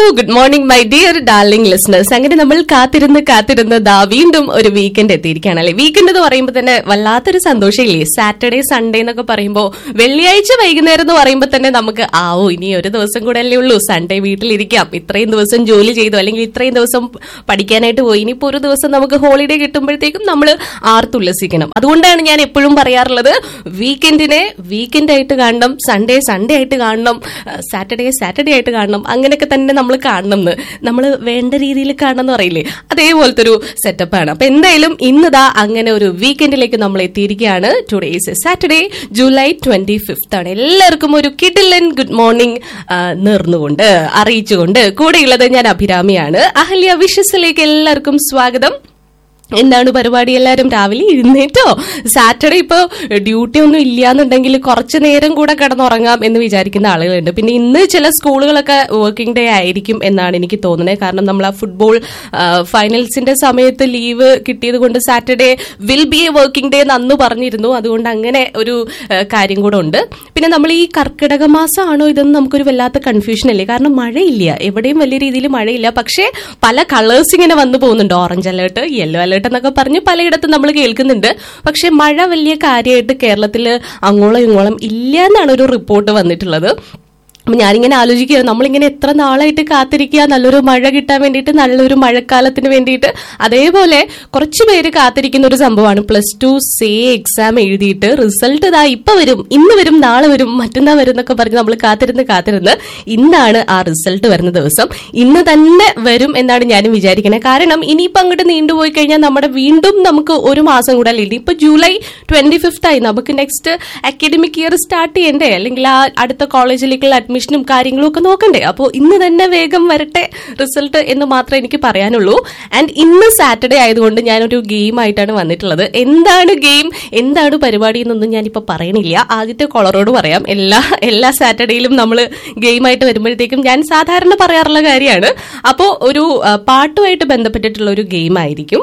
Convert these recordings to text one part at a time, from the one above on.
good morning my dear darling listeners അങ്ങനെ നമ്മൾ കാത്തിരുന്ന് കാത്തിരുന്ന് ദാ വീണ്ടും ഒരു വീക്കെൻഡ് എത്തിയിരിക്കുകയാണ് അല്ലെ വീക്കെൻഡ് എന്ന് പറയുമ്പോൾ തന്നെ വല്ലാത്തൊരു സന്തോഷമില്ലേ സാറ്റർഡേ സൺഡേ എന്നൊക്കെ പറയുമ്പോൾ വെള്ളിയാഴ്ച വൈകുന്നേരം എന്ന് പറയുമ്പോൾ തന്നെ നമുക്ക് ആവോ ഇനി ഒരു ദിവസം കൂടെ അല്ലേ ഉള്ളൂ സൺഡേ വീട്ടിലിരിക്കാം ഇത്രയും ദിവസം ജോലി ചെയ്തു അല്ലെങ്കിൽ ഇത്രയും ദിവസം പഠിക്കാനായിട്ട് പോയി ഇനിയിപ്പോ ഒരു ദിവസം നമുക്ക് ഹോളിഡേ കിട്ടുമ്പോഴത്തേക്കും നമ്മൾ ആർത്തുല്ലസിക്കണം അതുകൊണ്ടാണ് ഞാൻ എപ്പോഴും പറയാറുള്ളത് വീക്കെൻഡിനെ വീക്കെൻഡ് ആയിട്ട് കാണണം സൺഡേ സൺഡേ ആയിട്ട് കാണണം സാറ്റർഡേ സാറ്റർഡേ ആയിട്ട് കാണണം അങ്ങനെയൊക്കെ തന്നെ നമ്മൾ കാണണം എന്ന് നമ്മൾ വേണ്ട രീതിയിൽ കാണണം എന്ന് പറയില്ലേ അതേപോലത്തെ ഒരു സെറ്റപ്പാണ് അപ്പൊ എന്തായാലും ഇന്നതാ അങ്ങനെ ഒരു വീക്കെൻഡിലേക്ക് നമ്മൾ എത്തിയിരിക്കുകയാണ് today is Saturday July twenty fifth ആണ് എല്ലാവർക്കും ഒരു കിഡിലൻ ഗുഡ് മോർണിംഗ് നേർന്നുകൊണ്ട് അറിയിച്ചുകൊണ്ട് കൂടെയുള്ളത് ഞാൻ അഭിരാമിയാണ് അഹല്യ വിഷസിലേക്ക് എല്ലാവർക്കും സ്വാഗതം എന്താണ് പരിപാടി എല്ലാവരും രാവിലെ എഴുന്നേറ്റോ സാറ്റർഡേ ഇപ്പൊ ഡ്യൂട്ടി ഒന്നും ഇല്ലാന്നുണ്ടെങ്കിൽ കുറച്ചു നേരം കൂടെ കിടന്നുറങ്ങാം എന്ന് വിചാരിക്കുന്ന ആളുകളുണ്ട് പിന്നെ ഇന്ന് ചില സ്കൂളുകളൊക്കെ വർക്കിംഗ് ഡേ ആയിരിക്കും എന്നാണ് എനിക്ക് തോന്നുന്നത് കാരണം നമ്മൾ ആ ഫുട്ബോൾ ഫൈനൽസിന്റെ സമയത്ത് ലീവ് കിട്ടിയത് കൊണ്ട് Saturday will be a working day എന്ന് അന്ന് പറഞ്ഞിരുന്നു അതുകൊണ്ട് അങ്ങനെ ഒരു ആ, കാര്യം കൂടെ ഉണ്ട് പിന്നെ നമ്മൾ ഈ കർക്കിടക മാസമാണോ ഇതെന്ന് നമുക്കൊരു വല്ലാത്ത കൺഫ്യൂഷൻ അല്ലേ കാരണം മഴയില്ല എവിടെയും വലിയ രീതിയിൽ മഴയില്ല പക്ഷേ പല കളേഴ്സ് ഇങ്ങനെ വന്നു പോകുന്നുണ്ട് ഓറഞ്ച് അലേർട്ട് യെല്ലോ അലേർട്ട് എന്നൊക്കെ പറഞ്ഞ് പലയിടത്തും നമ്മൾ കേൾക്കുന്നുണ്ട് പക്ഷെ മഴ വലിയ കാര്യമായിട്ട് കേരളത്തിൽ അങ്ങോളം ഇങ്ങോളം ഇല്ല എന്നാണ് ഒരു റിപ്പോർട്ട് വന്നിട്ടുള്ളത് അപ്പൊ ഞാനിങ്ങനെ ആലോചിക്കുക നമ്മളിങ്ങനെ എത്ര നാളായിട്ട് കാത്തിരിക്കുക നല്ലൊരു മഴ കിട്ടാൻ വേണ്ടിയിട്ട് നല്ലൊരു മഴക്കാലത്തിന് വേണ്ടിയിട്ട് അതേപോലെ കുറച്ച് പേര് കാത്തിരിക്കുന്ന ഒരു സംഭവമാണ് പ്ലസ് ടു സേ എക്സാം എഴുതിയിട്ട് റിസൾട്ട് ഇതാ ഇപ്പൊ വരും ഇന്ന് വരും നാളെ വരും മറ്റന്നാൾ വരും എന്നൊക്കെ പറഞ്ഞ് നമ്മൾ കാത്തിരുന്ന് കാത്തിരുന്ന് ഇന്നാണ് ആ റിസൾട്ട് വരുന്ന ദിവസം ഇന്ന് തന്നെ വരും എന്നാണ് ഞാനും വിചാരിക്കുന്നത് കാരണം ഇനിയിപ്പോ അങ്ങോട്ട് നീണ്ടുപോയി കഴിഞ്ഞാൽ നമ്മുടെ വീണ്ടും നമുക്ക് ഒരു മാസം കൂടെ അല്ലേ ഇപ്പൊ ജൂലൈ ട്വന്റി ഫിഫ്ത്ത് ആയി നമുക്ക് നെക്സ്റ്റ് അക്കാഡമിക് ഇയർ സ്റ്റാർട്ട് ചെയ്യണ്ടേ അല്ലെങ്കിൽ ആ അടുത്ത കോളേജിലേക്കുള്ള അഡ്മിഷനും കാര്യങ്ങളും ഒക്കെ നോക്കണ്ടേ അപ്പോൾ ഇന്ന് തന്നെ വേഗം വരട്ടെ റിസൾട്ട് എന്ന് മാത്രമേ എനിക്ക് പറയാനുള്ളൂ ആൻഡ് ഇന്ന് സാറ്റർഡേ ആയതുകൊണ്ട് ഞാനൊരു ഗെയിം ആയിട്ടാണ് വന്നിട്ടുള്ളത് എന്താണ് ഗെയിം എന്താണ് പരിപാടി എന്നൊന്നും ഞാനിപ്പോൾ പറയണില്ല ആദ്യത്തെ കോളറോട് പറയാം എല്ലാ എല്ലാ സാറ്റർഡേയിലും നമ്മൾ ഗെയിമായിട്ട് വരുമ്പോഴത്തേക്കും ഞാൻ സാധാരണ പറയാറുള്ള കാര്യമാണ് അപ്പോൾ ഒരു ആ, പാട്ടുമായിട്ട് ബന്ധപ്പെട്ടിട്ടുള്ള ഒരു ഗെയിം ആയിരിക്കും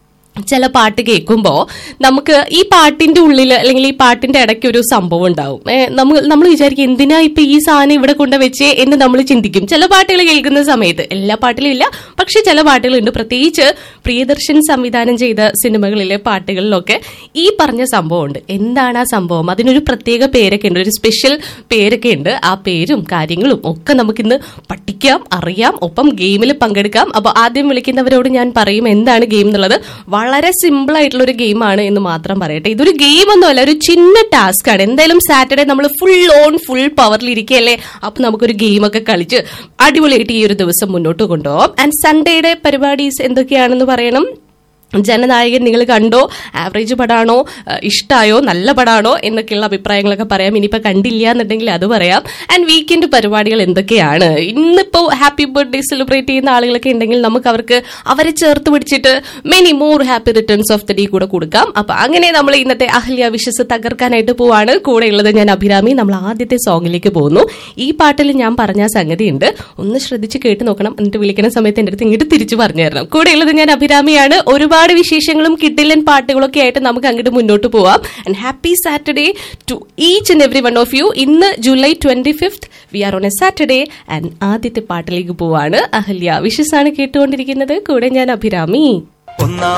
ചില പാട്ട് കേൾക്കുമ്പോൾ നമുക്ക് ഈ പാട്ടിന്റെ ഉള്ളിൽ അല്ലെങ്കിൽ ഈ പാട്ടിന്റെ ഇടയ്ക്ക് ഒരു സംഭവം ഉണ്ടാവും ഏ, നമ്മൾ നമ്മൾ വിചാരിക്കും എന്തിനാ ഇപ്പൊ ഈ സാധനം ഇവിടെ കൊണ്ട് വെച്ചേ എന്ന് നമ്മൾ ചിന്തിക്കും ചില പാട്ടുകൾ കേൾക്കുന്ന സമയത്ത് എല്ലാ പാട്ടിലും ഇല്ല പക്ഷെ ചില പാട്ടുകളുണ്ട് പ്രത്യേകിച്ച് പ്രിയദർശൻ സംവിധാനം ചെയ്ത സിനിമകളിലെ പാട്ടുകളിലൊക്കെ ഈ പറഞ്ഞ സംഭവമുണ്ട് എന്താണ് ആ സംഭവം അതിനൊരു പ്രത്യേക പേരൊക്കെ ഉണ്ട് ഒരു സ്പെഷ്യൽ പേരൊക്കെ ഉണ്ട് ആ പേരും കാര്യങ്ങളും ഒക്കെ നമുക്കിന്ന് പഠിക്കാം അറിയാം ഒപ്പം ഗെയിമിൽ പങ്കെടുക്കാം അപ്പോൾ ആദ്യം വിളിക്കുന്നവരോട് ഞാൻ പറയും എന്താണ് ഗെയിം എന്നുള്ളത് വളരെ സിമ്പിൾ ആയിട്ടുള്ള ഒരു ഗെയിമാണ് എന്ന് മാത്രം പറയട്ടെ ഇതൊരു ഗെയിം ഒന്നുമല്ല ഒരു ചിന്ന ടാസ്ക് ആണ് എന്തായാലും സാറ്റർഡേ നമ്മൾ ഫുൾ ഓൺ ഫുൾ പവറിൽ ഇരിക്കുകയല്ലേ അപ്പൊ നമുക്കൊരു ഗെയിം ഒക്കെ കളിച്ച് അടിപൊളിയായിട്ട് ഈ ഒരു ദിവസം മുന്നോട്ട് കൊണ്ടുപോകാം ആൻഡ് സൺഡേയുടെ പരിപാടീസ് എന്തൊക്കെയാണെന്ന് പറയണം ജനനായകൻ നിങ്ങൾ കണ്ടോ ആവറേജ് പടാണോ അഹ് ഇഷ്ടായോ നല്ല പടാണോ എന്നൊക്കെയുള്ള അഭിപ്രായങ്ങളൊക്കെ പറയാം ഇനിയിപ്പോൾ കണ്ടില്ല എന്നുണ്ടെങ്കിൽ അത് പറയാം ആൻഡ് വീക്കെൻഡ് പരിപാടികൾ എന്തൊക്കെയാണ് ഇന്നിപ്പോൾ ഹാപ്പി ബർത്ത്ഡേ സെലിബ്രേറ്റ് ചെയ്യുന്ന ആളുകളൊക്കെ ഉണ്ടെങ്കിൽ നമുക്ക് അവർക്ക് അവരെ ചേർത്ത് പിടിച്ചിട്ട് many more happy returns of the day കൂടെ കൊടുക്കാം അപ്പൊ അങ്ങനെ നമ്മൾ ഇന്നത്തെ അഹല്യ വിശ്വസ് തകർക്കാനായിട്ട് പോവാണ് കൂടെ ഉള്ളത് ഞാൻ അഭിരാമി നമ്മൾ ആദ്യത്തെ സോങ്ങിലേക്ക് പോകുന്നു ഈ പാട്ടിൽ ഞാൻ പറഞ്ഞ സംഗതി ഉണ്ട് ഒന്ന് ശ്രദ്ധിച്ച് കേട്ട് നോക്കണം എന്നിട്ട് വിളിക്കുന്ന സമയത്ത് എൻ്റെ അടുത്ത് ഇങ്ങോട്ട് തിരിച്ചു പറഞ്ഞു തരണം കൂടെ ഉള്ളത് ഞാൻ അഭിരാമിയാണ് ഒരുപാട് വിശേഷങ്ങളും കിഡിലൻ പാട്ടുകളൊക്കെ ആയിട്ട് നമുക്ക് അങ്ങോട്ട് മുന്നോട്ട് പോവാം and happy Saturday to each and every one of you ഇന്ന് July twenty fifth we are on a Saturday and ആദ്യത്തെ പാട്ടിലേക്ക് പോവാണ് അഹല്യ വിഷസ് ആണ് കേട്ടുകൊണ്ടിരിക്കുന്നത് കൂടെ ഞാൻ അഭിരാമി ഒന്നാം